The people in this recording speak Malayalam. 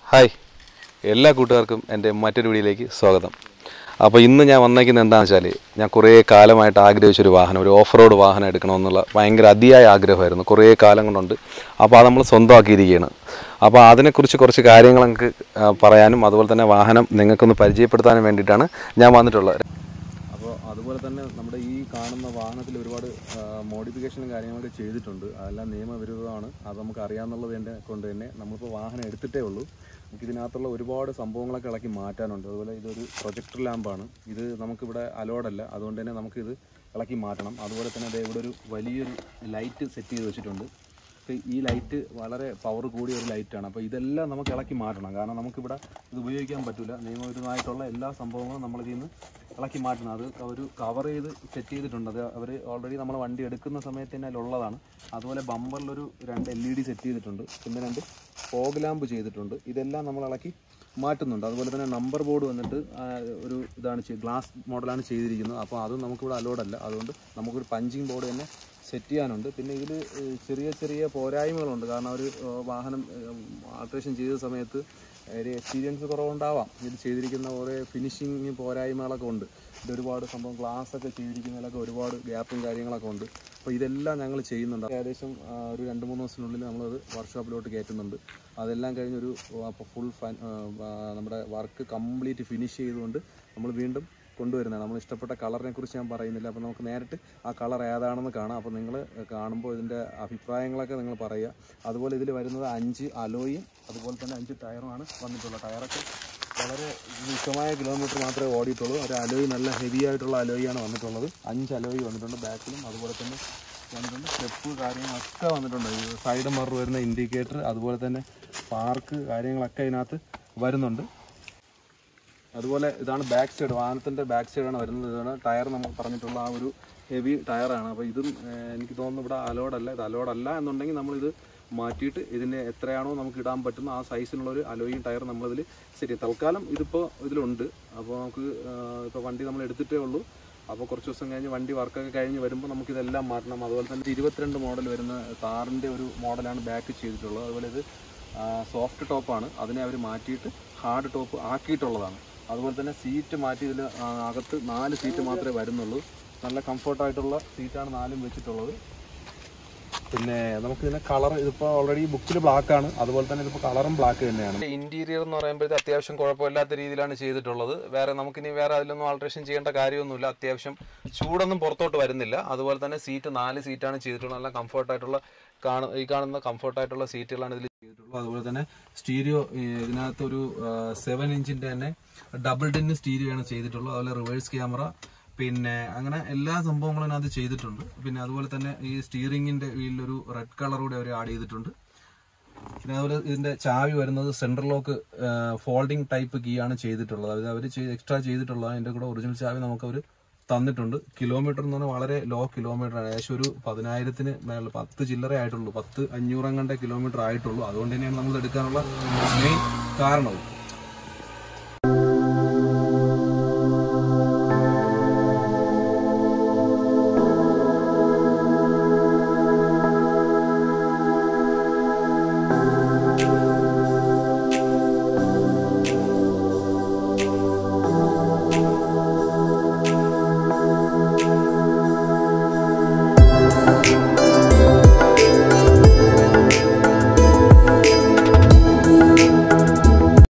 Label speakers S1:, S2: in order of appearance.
S1: ഹായ് എല്ലാ കൂട്ടുകാർക്കും എൻ്റെ മറ്റൊരു വീഡിയോയിലേക്ക് സ്വാഗതം അപ്പോൾ ഇന്ന് ഞാൻ വന്നേക്കുന്നത് എന്താണെന്ന് വെച്ചാൽ ഞാൻ കുറേ കാലമായിട്ട് ആഗ്രഹിച്ചൊരു വാഹനം ഒരു ഓഫ് റോഡ് വാഹനം എടുക്കണമെന്നുള്ള ഭയങ്കര അതിയായ ആഗ്രഹമായിരുന്നു കുറേ കാലം കൊണ്ടുണ്ട് അപ്പോൾ അത് നമ്മൾ സ്വന്തമാക്കിയിരിക്കുകയാണ് അപ്പോൾ അതിനെക്കുറിച്ച് കുറച്ച് കാര്യങ്ങൾ നിങ്ങൾക്ക് ആ, പറയാനും അതുപോലെ തന്നെ വാഹനം നിങ്ങൾക്കൊന്ന് പരിചയപ്പെടുത്താനും വേണ്ടിയിട്ടാണ് ഞാൻ വന്നിട്ടുള്ളത് അപ്പോൾ അതുപോലെ തന്നെ നമ്മുടെ ഈ കാണുന്ന വാഹനത്തിൽ ഒരുപാട് മോഡിഫിക്കേഷനും കാര്യങ്ങളൊക്കെ ചെയ്തിട്ടുണ്ട് അതെല്ലാം നിയമവിരുദ്ധമാണ് അത് നമുക്ക് അറിയാമെന്നുള്ളത് തന്നെ കൊണ്ട് തന്നെ നമ്മളിപ്പോൾ വാഹനം എടുത്തിട്ടേ ഉള്ളൂ നമുക്ക് ഇതിനകത്തുള്ള ഒരുപാട് സംഭവങ്ങളൊക്കെ ഇളക്കി മാറ്റാനുണ്ട് അതുപോലെ ഇതൊരു പ്രൊജക്ടർ ലാമ്പാണ് ഇത് നമുക്കിവിടെ അലോഡല്ല അതുകൊണ്ട് തന്നെ നമുക്കിത് ഇളക്കി മാറ്റണം അതുപോലെ തന്നെ ദേ ഇവിടെ ഒരു വലിയൊരു ലൈറ്റ് സെറ്റ് ചെയ്ത് വെച്ചിട്ടുണ്ട് അപ്പോൾ ഈ ലൈറ്റ് വളരെ പവർ കൂടിയ ഒരു ലൈറ്റാണ് അപ്പോൾ ഇതെല്ലാം നമുക്ക് ഇളക്കി മാറ്റണം കാരണം നമുക്കിവിടെ ഇത് ഉപയോഗിക്കാൻ പറ്റില്ല നിയമവിരുദ്ധമായിട്ടുള്ള എല്ലാ സംഭവങ്ങളും നമ്മൾ ഇതിൽ നിന്ന് ഇളക്കി മാറ്റണം അത് ഒരു കവർ ചെയ്ത് സെറ്റ് ചെയ്തിട്ടുണ്ട് അത് അവർ ഓൾറെഡി നമ്മൾ വണ്ടി എടുക്കുന്ന സമയത്ത് തന്നെ അതിലുള്ളതാണ് അതുപോലെ ബമ്പറിലൊരു രണ്ട് എൽ ഇ ഡി സെറ്റ് ചെയ്തിട്ടുണ്ട് പിന്നെ രണ്ട് ഫോഗ് ലാമ്പ് ചെയ്തിട്ടുണ്ട് ഇതെല്ലാം നമ്മൾ ഇളക്കി മാറ്റുന്നുണ്ട് അതുപോലെ തന്നെ നമ്പർ ബോർഡ് വന്നിട്ട് ആ, ഒരു ഇതാണ് ഗ്ലാസ് മോഡലാണ് ചെയ്തിരിക്കുന്നത് അപ്പോൾ അതും നമുക്കിവിടെ അലോഡ് അല്ല അതുകൊണ്ട് നമുക്കൊരു പഞ്ചിങ് ബോർഡ് തന്നെ സെറ്റ് ചെയ്യാനുണ്ട് പിന്നെ ഇതിൽ ചെറിയ ചെറിയ പോരായ്മകളുണ്ട് കാരണം ഒരു ഏഹ്, വാഹനം ആൾട്രേഷൻ ചെയ്ത സമയത്ത് ഒരു എക്സ്പീരിയൻസ് കുറവുണ്ടാവാം ഇത് ചെയ്തിരിക്കുന്ന കുറേ ഫിനിഷിങ് പോരായ്മകളൊക്കെ ഉണ്ട് ഇത് ഒരുപാട് സംഭവം ഗ്ലാസ് ഒക്കെ ചെയ്തിരിക്കുന്നതിലൊക്കെ ഒരുപാട് ഗ്യാപ്പും കാര്യങ്ങളൊക്കെ ഉണ്ട് അപ്പോൾ ഇതെല്ലാം ഞങ്ങൾ ചെയ്യുന്നുണ്ട് ഏകദേശം ആ, ഒരു രണ്ട് മൂന്ന് ദിവസത്തിനുള്ളിൽ നമ്മളത് വർക്ക്ഷോപ്പിലോട്ട് കയറ്റുന്നുണ്ട് അതെല്ലാം കഴിഞ്ഞൊരു ഫുൾ നമ്മുടെ വർക്ക് കംപ്ലീറ്റ് ഫിനിഷ് ചെയ്തുകൊണ്ട് നമ്മൾ വീണ്ടും കൊണ്ടുവരുന്നതാണ് നമ്മൾ ഇഷ്ടപ്പെട്ട കളറിനെ കുറിച്ച് ഞാൻ പറയുന്നില്ല അപ്പോൾ നമുക്ക് നേരിട്ട് ആ കളർ ഏതാണെന്ന് കാണാം അപ്പോൾ നിങ്ങൾ കാണുമ്പോൾ ഇതിൻ്റെ അഭിപ്രായങ്ങളൊക്കെ നിങ്ങൾ പറയുക അതുപോലെ ഇതിൽ വരുന്നത് അഞ്ച് അലോയും അതുപോലെ തന്നെ അഞ്ച് ടയറുമാണ് വന്നിട്ടുള്ളത് ടയറൊക്കെ വളരെ വിശമായ കിലോമീറ്റർ മാത്രമേ ഓടിയിട്ടുള്ളൂ ഒരു അലോയി നല്ല ഹെവി ആയിട്ടുള്ള അലോയിയാണ് വന്നിട്ടുള്ളത് അഞ്ച് അലോയി വന്നിട്ടുണ്ട് ബാക്കിലും അതുപോലെ തന്നെ വന്നിട്ടുണ്ട് സ്റ്റെപ്പ് കാര്യങ്ങളൊക്കെ വന്നിട്ടുണ്ട് ഈ സൈഡ് മറർ വരുന്ന ഇൻഡിക്കേറ്റർ അതുപോലെ തന്നെ പാർക്ക് കാര്യങ്ങളൊക്കെ ഇതിനകത്ത് വരുന്നുണ്ട് അതുപോലെ ഇതാണ് ബാക്ക് സൈഡ് വാഹനത്തിന്റെ ബാക്ക് സൈഡാണ് വരുന്നത് ഇതാണ് ടയർ നമ്മൾ പറഞ്ഞിട്ടുള്ള ആ ഒരു ഹെവി ടയറാണ് അപ്പോൾ ഇതും ഏഹ്, എനിക്ക് തോന്നുന്നു ഇവിടെ അലോഡ് അല്ല ഇത് അലോഡ് അല്ല എന്നുണ്ടെങ്കിൽ നമ്മളിത് മാറ്റിയിട്ട് ഇതിന് എത്രയാണോ നമുക്ക് ഇടാൻ പറ്റുന്ന ആ സൈസിനുള്ള ഒരു അലോയും ടയർ നമ്മളിതിൽ ശരി തൽക്കാലം ഇതിപ്പോൾ ഇതിലുണ്ട് അപ്പോൾ നമുക്ക് ഇപ്പോൾ വണ്ടി നമ്മൾ എടുത്തിട്ടേ ഉള്ളൂ അപ്പോൾ കുറച്ച് ദിവസം കഴിഞ്ഞ് വണ്ടി വർക്കൊക്കെ കഴിഞ്ഞ് വരുമ്പോൾ നമുക്കിതെല്ലാം മാറ്റണം അതുപോലെ തന്നെ ഇരുപത്തിരണ്ട് മോഡൽ വരുന്ന താറിൻ്റെ ഒരു മോഡലാണ് ബാക്ക് ചെയ്തിട്ടുള്ളത് അതുപോലെ ഇത് സോഫ്റ്റ് ടോപ്പാണ് അതിനെ അവർ മാറ്റിയിട്ട് ഹാർഡ് ടോപ്പ് ആക്കിയിട്ടുള്ളതാണ് അതുപോലെ തന്നെ സീറ്റ് മാറ്റി ഇതിൽ അകത്ത് നാല് സീറ്റ് മാത്രമേ വരുന്നുള്ളൂ നല്ല കംഫർട്ടായിട്ടുള്ള സീറ്റാണ് നാലും വെച്ചിട്ടുള്ളത് പിന്നെ നമുക്ക് ഇതിന്റെ കളർ ഇതിപ്പോൾ ഓൾറെഡി ബുക്കിൽ ബ്ലാക്ക് ആണ് അതുപോലെ തന്നെ ഇതിപ്പോൾ കളറും ബ്ലാക്ക് തന്നെയാണ് ഇന്റീരിയർ എന്ന് പറയുമ്പോഴത്തെ അത്യാവശ്യം കുഴപ്പമില്ലാത്ത രീതിയിലാണ് ചെയ്തിട്ടുള്ളത് വേറെ നമുക്കിനി വേറെ അതിലൊന്നും ആൾട്രേഷൻ ചെയ്യേണ്ട കാര്യമൊന്നുമില്ല അത്യാവശ്യം ചൂടൊന്നും പുറത്തോട്ട് വരുന്നില്ല അതുപോലെ തന്നെ സീറ്റ് നാല് സീറ്റാണ് ചെയ്തിട്ടുള്ളത് നല്ല കംഫർട്ടായിട്ടുള്ള കാണു ഈ കാണുന്ന കംഫർട്ടായിട്ടുള്ള സീറ്റുകളാണ് ഇതിൽ ചെയ്തിട്ടുള്ളത് അതുപോലെ തന്നെ സ്റ്റീരിയോ ഇതിനകത്ത് ഒരു സെവൻ ഇഞ്ചിന്റെ തന്നെ ഡബിൾ ടെൻ സ്റ്റീരിയോ ആണ് ചെയ്തിട്ടുള്ളത് അതുപോലെ റിവേഴ്സ് ക്യാമറ പിന്നെ അങ്ങനെ എല്ലാ സംഭവങ്ങളും അതിനകത്ത് ചെയ്തിട്ടുണ്ട് പിന്നെ അതുപോലെ തന്നെ ഈ സ്റ്റിയറിംഗിന്റെ വീലിലൊരു റെഡ് കളർ കൂടെ അവർ ആഡ് ചെയ്തിട്ടുണ്ട് പിന്നെ അതുപോലെ ഇതിന്റെ ചാവി വരുന്നത് central lock folding type key ആണ് ചെയ്തിട്ടുള്ളത് അതായത് അവർ എക്സ്ട്രാ ചെയ്തിട്ടുള്ളത് അതിന്റെ കൂടെ ഒറിജിനൽ ചാവി നമുക്ക് അവർ തന്നിട്ടുണ്ട് കിലോമീറ്റർ എന്ന് പറഞ്ഞാൽ വളരെ ലോ കിലോമീറ്റർ ആണ് ഏകദേശം ഒരു പതിനായിരത്തിന് മേലെ പത്ത് ചില്ലറ ആയിട്ടുള്ളൂ പത്ത് അഞ്ഞൂറങ്ങണ്ട കിലോമീറ്റർ ആയിട്ടുള്ളൂ അതുകൊണ്ട് തന്നെയാണ് നമ്മൾ എടുക്കാനുള്ള മെയിൻ കാരണവും